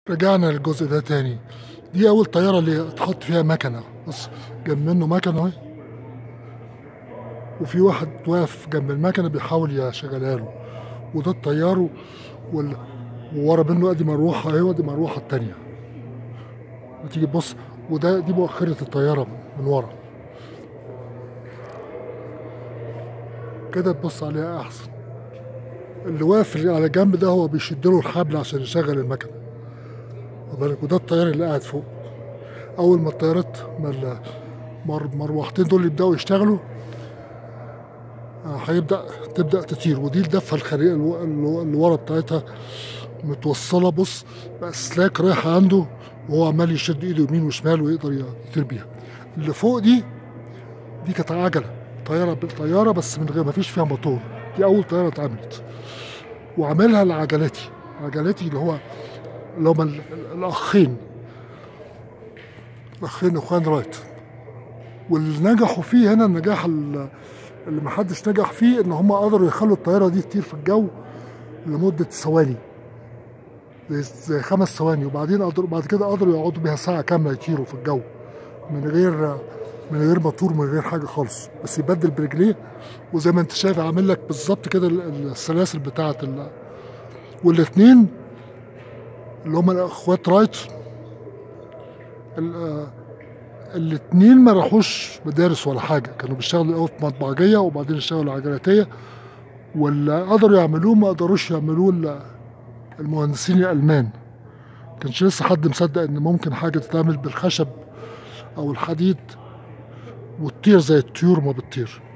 رجعنا للجزء ده تاني دي اول طياره اللي اتحط فيها مكنه بص جنب منه مكنه اهي وفي واحد واقف جنب المكنه بيحاول يشغلها له وده الطيار وال... وورا منه ادي مروحه اهي وادي مروحه التانيه وتيجي تبص وده دي مؤخره الطياره من ورا كده تبص عليها احسن اللي واقف على جنب ده هو بيشد له الحبل عشان يشغل المكنه واخد بالك وده الطيار اللي قاعد فوق اول ما الطيارات ما ال- مر- مروحتين دول يبداوا يشتغلوا آه، هيبدا تبدا تطير ودي الدفه الخارجيه الو- الو- اللي ورا بتاعتها متوصله بص باسلاك رايحه عنده وهو عمال يشد ايده يمين وشمال ويقدر ي- يطير بيها اللي فوق دي دي كانت عجله طياره بالطياره بس من غير ما فيش فيها موتور دي اول طياره اتعملت وعاملها لعجلتي عجلتي اللي هو اللي هما ال- ال- الاخين الاخين اخوان رايت واللي نجحوا فيه هنا النجاح ال- اللي محدش نجح فيه ان هم قدروا يخلوا الطياره دي تطير في الجو لمده ثواني زي زي خمس ثواني وبعدين قدروا بعد كده قدروا يقعدوا بيها ساعه كامله يطيروا في الجو من غير من غير موتور من غير حاجه خالص بس يبدل برجليه وزي ما انت شايف عامل لك بالظبط كده ال- السلاسل بتاعه ال... والاثنين اللي هم الاخوات رايت ال- آه، الاتنين ما راحوش مدارس ولا حاجه كانوا بيشتغلوا الاول في مطبعجيه وبعدين اشتغلوا عجلاتيه واللي قدروا يعملوه ما قدروش يعملوه ال- المهندسين الالمان كانش لسه حد مصدق ان ممكن حاجه تتعمل بالخشب او الحديد وتطير زي الطيور ما بتطير